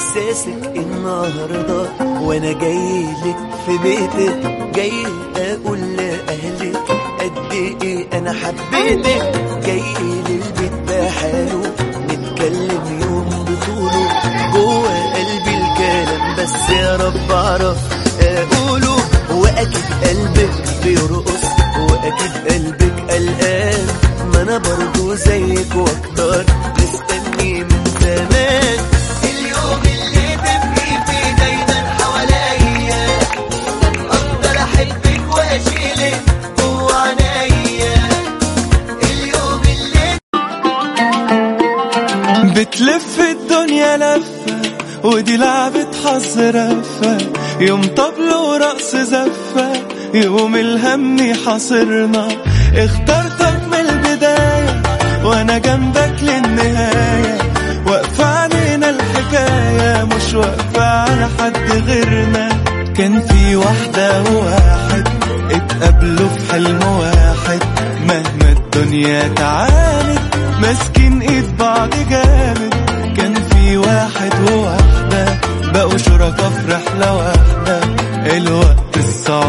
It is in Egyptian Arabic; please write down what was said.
احساسك النهارده وانا جاي لك في بيتك جاي اقول لاهلك قد ايه انا حبيتك جاي للبيت بحاله نتكلم يوم بطوله جوه قلبي الكلام بس يا رب اعرف اقوله واكيد قلبك بيرقص واكيد قلبك قلقان ما انا برضو زيك واكتر مستني من زمان اليوم اللي تبقي فيه دايما حواليا اقدر احبك واشيلك جوا عينيا اليوم اللي بتلف الدنيا لفة ودي لعبة حظ رفة يوم طبل ورقص زفة يوم الهم حاصرنا اخترتك من البداية وانا جنبك للنهاية واقفة علينا الحكاية مش واقفة على حد غيرنا كان في واحدة وواحد اتقابلوا في حلم واحد مهما الدنيا تعاند ماسكين ايد بعض جامد كان في واحد وواحدة بقوا شركاء في رحلة واحدة الوقت الصعب